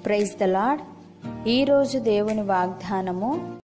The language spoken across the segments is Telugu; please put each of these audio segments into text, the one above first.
ప్రైజ్ ద లాడ్ ఈరోజు దేవుని వాగ్దానము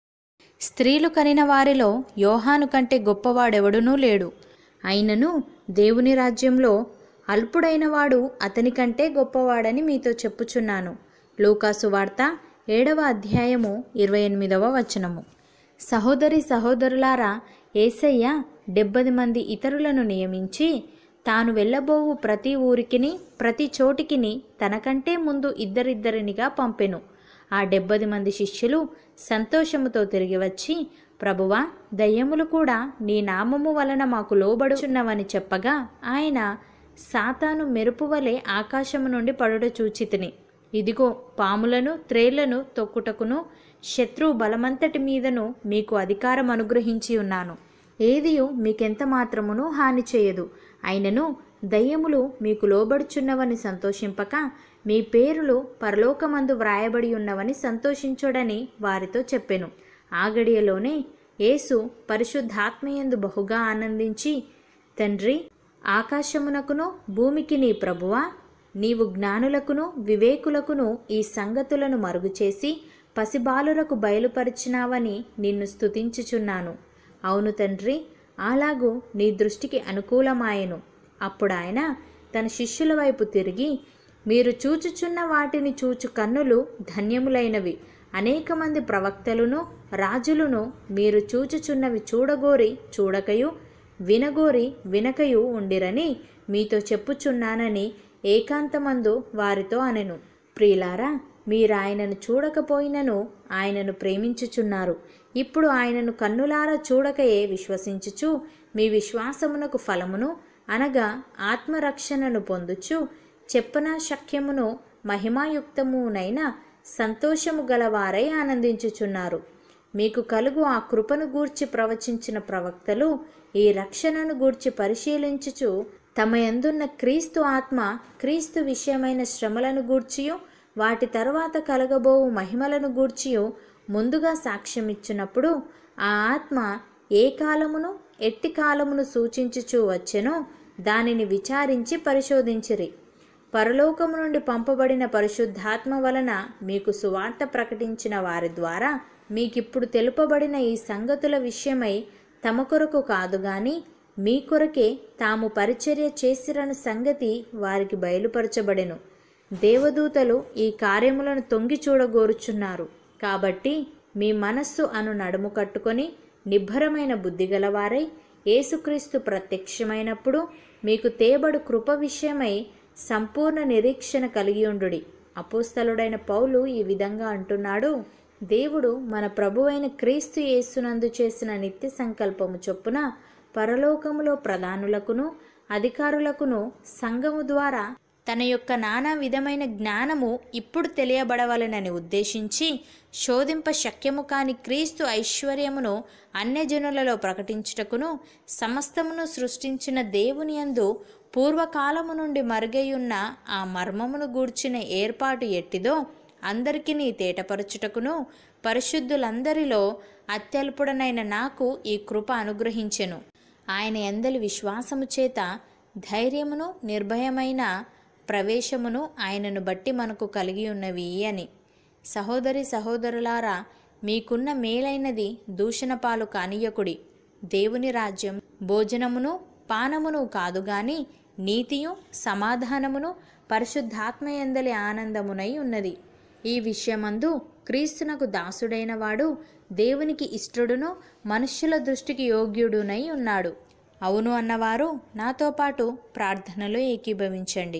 స్త్రీలు కనిన వారిలో యోహాను కంటే గొప్పవాడెవడునూ లేడు అయినను దేవుని రాజ్యంలో అల్పుడైన వాడు అతని కంటే గొప్పవాడని మీతో చెప్పుచున్నాను లూకాసు వార్త ఏడవ అధ్యాయము ఇరవై ఎనిమిదవ వచనము సహోదరి సహోదరులారా ఏసయ్య డెబ్బది మంది ఇతరులను నియమించి తాను వెళ్ళబోవు ప్రతి ఊరికిని ప్రతి చోటికిని తనకంటే ముందు ఇద్దరిద్దరినిగా పంపెను ఆ డెబ్బది మంది శిష్యులు సంతోషముతో తిరిగి వచ్చి ప్రభువా దయ్యములు కూడా నీ నామము వలన మాకు లోబడుచున్నవని చెప్పగా ఆయన సాతాను మెరుపు వలె ఆకాశము నుండి పడుట చూచితిని ఇదిగో పాములను త్రేళ్లను తొక్కుటకును శత్రువు బలమంతటి మీదను మీకు అధికారం అనుగ్రహించి ఉన్నాను ఏదియు మీకెంత మాత్రమును హాని చేయదు అయినను దయ్యములు మీకు లోబడుచున్నవని సంతోషింపక మీ పేరులు పరలోకమందు వ్రాయబడి ఉన్నవని సంతోషించుడని వారితో చెప్పెను ఆ గడియలోనే యేసు పరిశుద్ధాత్మయందు బహుగా ఆనందించి తండ్రి ఆకాశమునకును భూమికి నీ ప్రభువా నీవు జ్ఞానులకును వివేకులకును ఈ సంగతులను మరుగుచేసి పసిబాలురకు బయలుపరిచినావని నిన్ను స్తుతించుచున్నాను అవును తండ్రి అలాగూ నీ దృష్టికి అనుకూలమాయెను అప్పుడు ఆయన తన శిష్యుల వైపు తిరిగి మీరు చూచుచున్న వాటిని చూచు కన్నులు ధన్యములైనవి అనేక మంది ప్రవక్తలును రాజులును మీరు చూచుచున్నవి చూడగోరి చూడకయు వినగోరి వినకయు ఉండిరని మీతో చెప్పుచున్నానని ఏకాంతమందు వారితో అనెను ప్రియులారా మీరాయనను చూడకపోయినను ఆయనను ప్రేమించుచున్నారు ఇప్పుడు ఆయనను కన్నులారా చూడకయే విశ్వసించుచు మీ విశ్వాసమునకు ఫలమును అనగా ఆత్మరక్షణను పొందుచు చెప్పన శక్యమును మహిమాయుక్తమునైన సంతోషము గలవారై ఆనందించుచున్నారు మీకు కలుగు ఆ కృపను గూర్చి ప్రవచించిన ప్రవక్తలు ఈ రక్షణను గూర్చి పరిశీలించుచు తమ యందున్న క్రీస్తు ఆత్మ క్రీస్తు విషయమైన శ్రమలను గూర్చియు వాటి తరువాత కలగబోవు మహిమలను గూర్చియు ముందుగా సాక్ష్యమిచ్చినప్పుడు ఆ ఆత్మ ఏ కాలమును ఎట్టి కాలమును సూచించుచూ వచ్చెనో దానిని విచారించి పరిశోధించిరి పరలోకము నుండి పంపబడిన పరిశుద్ధాత్మ వలన మీకు సువార్త ప్రకటించిన వారి ద్వారా మీకిప్పుడు తెలుపబడిన ఈ సంగతుల విషయమై తమ కొరకు కాదు గాని మీ కొరకే తాము పరిచర్య చేసిరని సంగతి వారికి బయలుపరచబడెను దేవదూతలు ఈ కార్యములను తొంగి చూడగోరుచున్నారు కాబట్టి మీ మనస్సు అను నడుము కట్టుకొని నిబ్బరమైన బుద్ధి గలవారై యేసుక్రీస్తు ప్రత్యక్షమైనప్పుడు మీకు తేబడు కృప విషయమై సంపూర్ణ నిరీక్షణ కలిగి ఉండుడి అపోస్తలుడైన పౌలు ఈ విధంగా అంటున్నాడు దేవుడు మన ప్రభువైన క్రీస్తు యేసునందు చేసిన నిత్య సంకల్పము చొప్పున పరలోకములో ప్రధానులకును అధికారులకును సంఘము ద్వారా తన యొక్క నానా విధమైన జ్ఞానము ఇప్పుడు తెలియబడవలనని ఉద్దేశించి శోధింప శక్యము కాని క్రీస్తు ఐశ్వర్యమును అన్యజనులలో ప్రకటించుటకును సమస్తమును సృష్టించిన దేవుని యందు పూర్వకాలము నుండి మరుగైయున్న ఆ మర్మమును గూర్చిన ఏర్పాటు ఎట్టిదో అందరికీ తేటపరచుటకును పరిశుద్ధులందరిలో అత్యల్పుడనైన నాకు ఈ కృప అనుగ్రహించెను ఆయన ఎందలి విశ్వాసము చేత ధైర్యమును నిర్భయమైన ప్రవేశమును ఆయనను బట్టి మనకు కలిగి ఉన్నవి అని సహోదరి సహోదరులారా మీకున్న మేలైనది దూషణపాలు కానియకుడి దేవుని రాజ్యం భోజనమును పానమును కాదు గాని నీతియు సమాధానమును పరిశుద్ధాత్మయందలి ఆనందమునై ఉన్నది ఈ విషయమందు క్రీస్తునకు దాసుడైన వాడు దేవునికి ఇష్టడును మనుష్యుల దృష్టికి యోగ్యుడునై ఉన్నాడు అవును అన్నవారు నాతో పాటు ప్రార్థనలో ఏకీభవించండి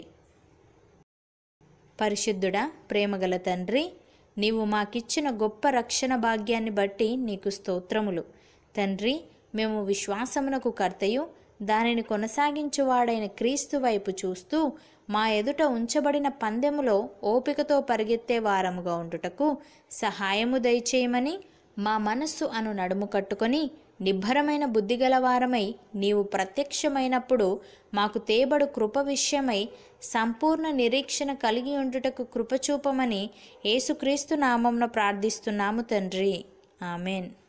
పరిశుద్ధుడా ప్రేమగల తండ్రి నీవు మాకిచ్చిన గొప్ప రక్షణ భాగ్యాన్ని బట్టి నీకు స్తోత్రములు తండ్రి మేము విశ్వాసమునకు కర్తయు దానిని కొనసాగించువాడైన క్రీస్తు వైపు చూస్తూ మా ఎదుట ఉంచబడిన పందెములో ఓపికతో పరిగెత్తే వారముగా ఉండుటకు సహాయము దయచేయమని మా మనస్సు అను నడుము కట్టుకొని నిబ్బరమైన బుద్ధిగల వారమై నీవు ప్రత్యక్షమైనప్పుడు మాకు తేబడు కృప విషయమై సంపూర్ణ నిరీక్షణ కలిగి ఉండుటకు కృపచూపమని యేసుక్రీస్తు నామంన ప్రార్థిస్తున్నాము తండ్రి ఆమెన్